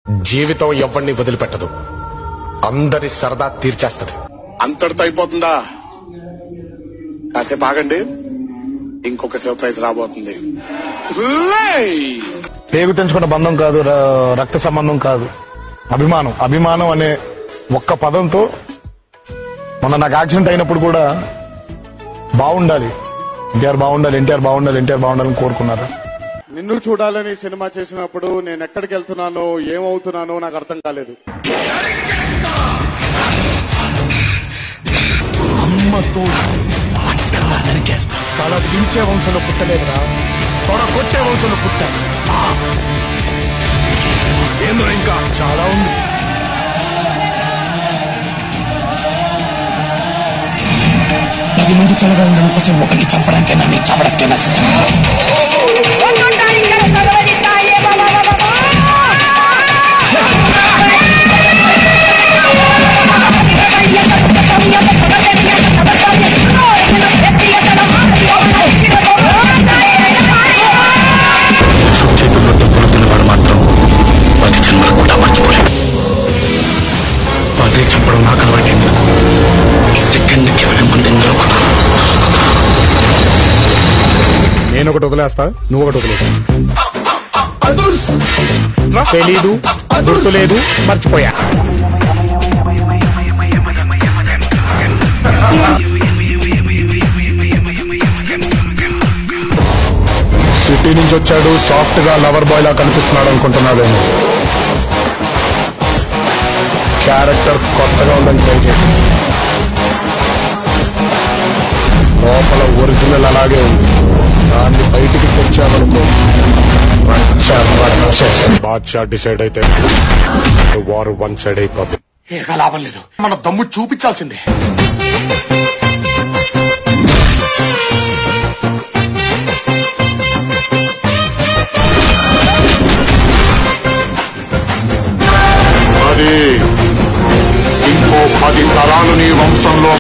జీవితం ఎవరిని వదిలిపెట్టదు అందరి సరదా తీర్చేస్తది అంతటితో అయిపోతుందా కాసేపు ఆగండి ఇంకొక సర్ప్రైజ్ రాబోతుంది లేయ్! పేగు తెంచుకున్న బంధం కాదు ర- రక్త సంబంధం కాదు అభిమానం అభిమానం అనే ఒక్క పదంతో మొన్న నాకు యాక్సిడెంట్ అయినప్పుడు కూడా బాగుండాలి ఎన్టీఆర్ బాగుండాలి ఎన్టీఆర్ బాగుండాలి ఎన్టీఆర్ బాగుండాలని కోరుకున్నారు నిన్ను చూడాలని సినిమా చేసినప్పుడు నేను ఎక్కడికి వెళ్తున్నానో ఏమవుతున్నానో నాకు అర్థం కాలేదు అమ్మతో అట్టగా నరికేస్తా తల దించే వంశంలో పుట్టలేదురా తొడ కొట్టే వంశంలో పుట్టాను ఆ! ఏందో ఇంకా చాలా ఉంది పది మంది చల్లగా కోసం ఒకటి చంపడానికైనా నీ చంపడానికైనా సిద్ధం చేతుల్లో డబ్బులు తినవాడు మాత్రం పది జన్మలు కూడా మర్చిపోలేడు పదే చెప్పడం నాకు అలవాటైంది సెకండ్కి ఇరవై మంది నరుకుతా నేను ఒకటి వదిలేస్తా నువ్వు ఒకటి వదిలేస్తా తెలీదు గుర్తులేదు మర్చిపోయా సిటీ నుంచి వచ్చాడు సాఫ్ట్ గా లవర్ బాయ్ లా కనిపిస్తున్నాడు అనుకుంటున్నాడేమో క్యారెక్టర్ కొత్తగా ఉందని ట్రై చేసి లోపల ఒరిజినల్ అలాగే ఉంది దాన్ని బయటికి తెచ్చామనుకో రచ్చ రచ్చ. బాద్షా డిసైడ్ అయితే వారు వన్ సైడ్ అయిపోతుంది ఏక లాభం లేదు మన దమ్ము చూపించాల్సిందే అది ఇంకో పది తరాలు నీ వంశంలో